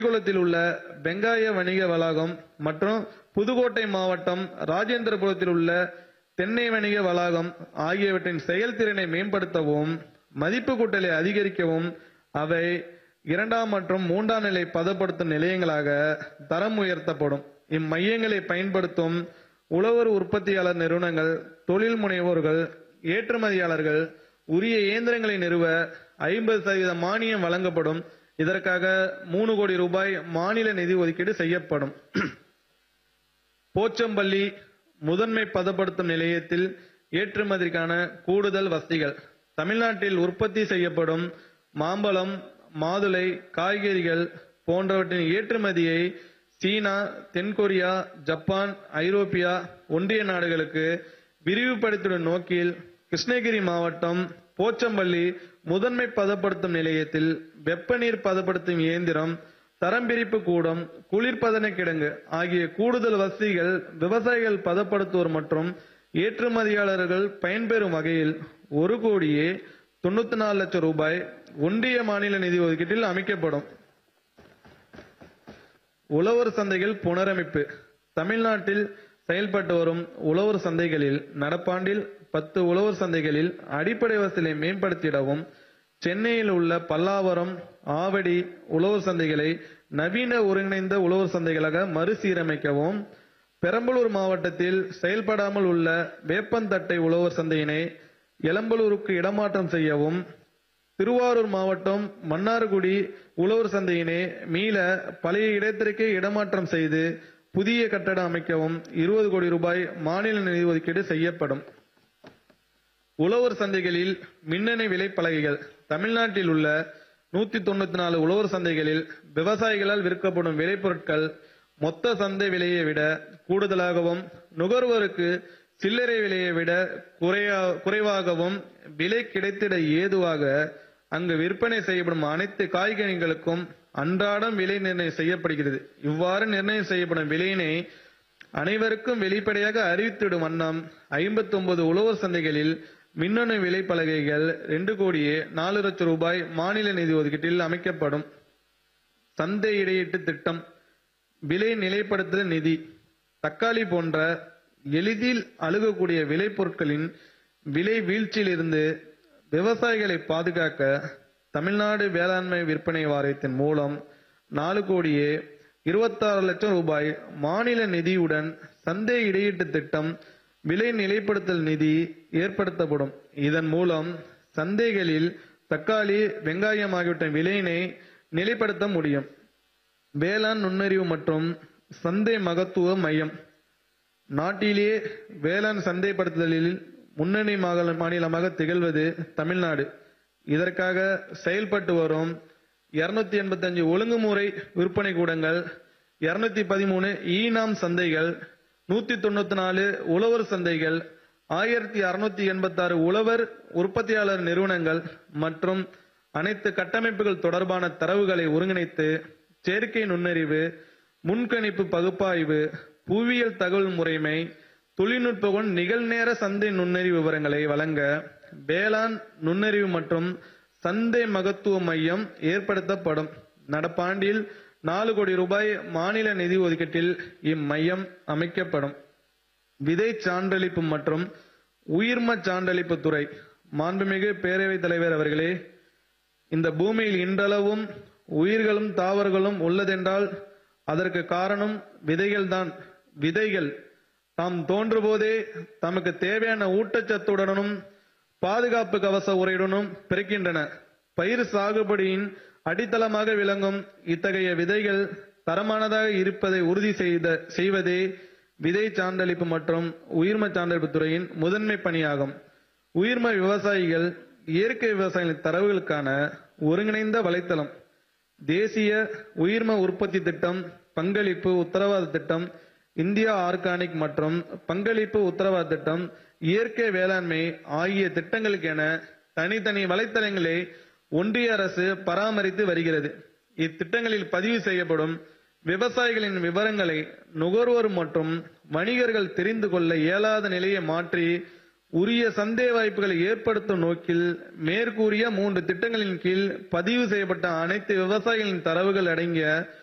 குளத்தில் உள்ள வெங்காய வணிக வளாகம் மற்றும் புதுக்கோட்டை மாவட்டம் ராஜேந்திரபுரத்தில் உள்ள தென்னை வணிக வளாகம் ஆகியவற்றின் செயல்திறனை மேம்படுத்தவும் மதிப்பு கூட்டலை அதிகரிக்கவும் அவை இரண்டாம் மற்றும் மூன்றாம் நிலை பதப்படுத்தும் நிலையங்களாக தரம் உயர்த்தப்படும் இம்மையங்களை பயன்படுத்தும் உழவர் உற்பத்தியாளர் நிறுவனங்கள் தொழில் முனைவோர்கள் ஏற்றுமதியாளர்கள் உரிய இயந்திரங்களை நிறுவ ஐம்பது சதவீத மானியம் வழங்கப்படும் இதற்காக மூணு கோடி ரூபாய் மாநில நிதி ஒதுக்கீடு செய்யப்படும் போச்சம்பள்ளி முதன்மை பதப்படுத்தும் நிலையத்தில் ஏற்றுமதிக்கான கூடுதல் வசதிகள் தமிழ்நாட்டில் உற்பத்தி செய்யப்படும் மாம்பழம் மாதுளை காய்கறிகள் போன்றவற்றின் ஏற்றுமதியை சீனா தென்கொரியா ஜப்பான் ஐரோப்பியா ஒன்றிய நாடுகளுக்கு விரிவுபடுத்திடும் நோக்கில் கிருஷ்ணகிரி மாவட்டம் போச்சம்பள்ளி முதன்மை பதப்படுத்தும் நிலையத்தில் வெப்ப நீர் பதப்படுத்தும் இயந்திரம் தரம் பிரிப்பு கூடம் குளிர்பதன கிடங்கு ஆகிய கூடுதல் வசதிகள் விவசாயிகள் பதப்படுத்துவோர் மற்றும் ஏற்றுமதியாளர்கள் பயன்பெறும் வகையில் ஒரு கோடியே தொண்ணூத்தி நாலு லட்சம் ரூபாய் ஒன்றிய மாநில நிதி ஒதுக்கீட்டில் அமைக்கப்படும் உழவர் சந்தைகள் புனரமைப்பு தமிழ்நாட்டில் செயல்பட்டு வரும் உழவர் சந்தைகளில் நடப்பாண்டில் பத்து உழவர் சந்தைகளில் அடிப்படை வசதிகளை மேம்படுத்திடவும் சென்னையில் உள்ள பல்லாவரம் ஆவடி உழவர் சந்தைகளை நவீன ஒருங்கிணைந்த உழவர் சந்தைகளாக மறுசீரமைக்கவும் பெரம்பலூர் மாவட்டத்தில் செயல்படாமல் உள்ள வேப்பந்தட்டை உழவர் சந்தையினை எளம்பலூருக்கு இடமாற்றம் செய்யவும் திருவாரூர் மாவட்டம் மன்னார்குடி உழவர் சந்தையினை மீள பழைய இடத்திற்கே இடமாற்றம் செய்து புதிய கட்டடம் அமைக்கவும் இருபது கோடி ரூபாய் மாநில நிதி ஒதுக்கீடு செய்யப்படும் உழவர் சந்தைகளில் மின்னணு விலைப்பலகைகள் தமிழ்நாட்டில் உள்ள நூத்தி தொண்ணூத்தி நாலு உழவர் சந்தைகளில் விவசாயிகளால் விற்கப்படும் விளைபொருட்கள் மொத்த சந்தை விலையை விட கூடுதலாகவும் நுகர்வோருக்கு சில்லறை விலையை விட குறையா- குறைவாகவும் விலை கிடைத்திட ஏதுவாக அங்கு விற்பனை செய்யப்படும் அனைத்து காய்கனிகளுக்கும் அன்றாடம் விலை நிர்ணயம் செய்யப்படுகிறது இவ்வாறு நிர்ணயம் செய்யப்படும் விலையினை அனைவருக்கும் வெளிப்படையாக அறிவித்திடும் வண்ணம் 59 உழவர் சந்தைகளில் மின்னணு விலைப்பலகைகள் ரெண்டு கோடியே நாலு லட்சம் ரூபாய் மாநில நிதி ஒதுக்கீட்டில் அமைக்கப்படும் சந்தை இடையீட்டு திட்டம் விலை நிலைப்படுத்தல் நிதி தக்காளி போன்ற எளிதில் அணுகக்கூடிய விளைபொருட்களின் விலை வீழ்ச்சியிலிருந்து விவசாயிகளை பாதுகாக்க தமிழ்நாடு வேளாண்மை விற்பனை வாரியத்தின் மூலம் நாலு கோடியே இருபத்தாறு லட்சம் ரூபாய் மாநில நிதியுடன் சந்தை இடையீட்டு திட்டம் விலை நிலைப்படுத்தல் நிதி ஏற்படுத்தப்படும் இதன் மூலம் சந்தைகளில் தக்காளி வெங்காயம் ஆகியவற்றின் விலையினை நிலைப்படுத்த முடியும் வேளாண் நுண்ணறிவு மற்றும் சந்தை மகத்துவ மையம் நாட்டிலேயே வேளாண் சந்தைப்படுத்துதலில் முன்னணி மாகல- மாநிலமாக திகழ்வது தமிழ்நாடு இதற்காக செயல்பட்டு வரும் 285 எண்பத்தஞ்சு ஒழுங்குமுறை விற்பனை கூடங்கள் 213 பதிமூணு ஈனாம் சந்தைகள் நூத்தி தொண்ணூத்தி நாலு உழவர் சந்தைகள் ஆயிரத்தி அறுநூத்தி எண்பத்தாறு உழவர் உற்பத்தியாளர் நிறுவனங்கள் மற்றும் அனைத்து கட்டமைப்புகள் தொடர்பான தரவுகளை ஒருங்கிணைத்து செயற்கை நுண்ணறிவு முன்கணிப்பு பகுப்பாய்வு புவியியல் தகவல் முறைமை தொழில்நுட்பம் நிகழ்நேர சந்தை நுண்ணறிவு விவரங்களை வழங்க வேளாண் நுண்ணறிவு மற்றும் சந்தை மகத்துவ மையம் ஏற்படுத்தப்படும் நடப்பாண்டில் நாலு கோடி ரூபாய் மாநில நிதி ஒதுக்கீட்டில் இம்மையம் அமைக்கப்படும் விதை சான்றளிப்பு மற்றும் உயிர்ம சான்றளிப்பு துறை மாண்புமிகு பேரவைத் தலைவர் அவர்களே இந்த பூமியில் இன்றளவும் உயிர்களும் தாவர்களும் உள்ளதென்றால் அதற்கு காரணம் விதைகள்தான் விதைகள் தாம் தோன்றும்போதே தமக்கு தேவையான ஊட்டச்சத்துடனும் பாதுகாப்பு கவச உரையுடனும் பிறக்கின்றன பயிர் சாகுபடியின் அடித்தளமாக விளங்கும் இத்தகைய விதைகள் தரமானதாக இருப்பதை உறுதி செய்த செய்வதே விதை சான்றளிப்பு மற்றும் உயிர்ம சான்றளிப்பு துறையின் முதன்மை பணியாகும் உயிர்ம விவசாயிகள் இயற்கை விவசாயிகளின் தரவுகளுக்கான ஒருங்கிணைந்த வலைத்தளம் தேசிய உயிர்ம உற்பத்தி திட்டம் பங்களிப்பு உத்தரவாத திட்டம் இந்தியா ஆர்கானிக் மற்றும் பங்களிப்பு உத்தரவாத திட்டம் இயற்கை வேளாண்மை ஆகிய திட்டங்களுக்கென தனித்தனி வலைத்தளங்களை ஒன்றிய அரசு பராமரித்து வருகிறது இத்திட்டங்களில் பதிவு செய்யப்படும் விவசாயிகளின் விவரங்களை நுகர்வோர் மற்றும் வணிகர்கள் தெரிந்து கொள்ள இயலாத நிலையை மாற்றி உரிய சந்தை வாய்ப்புகளை ஏற்படுத்தும் நோக்கில் மேற்கூறிய மூன்று திட்டங்களின் கீழ் பதிவு செய்யப்பட்ட அனைத்து விவசாயிகளின் தரவுகள் அடங்கிய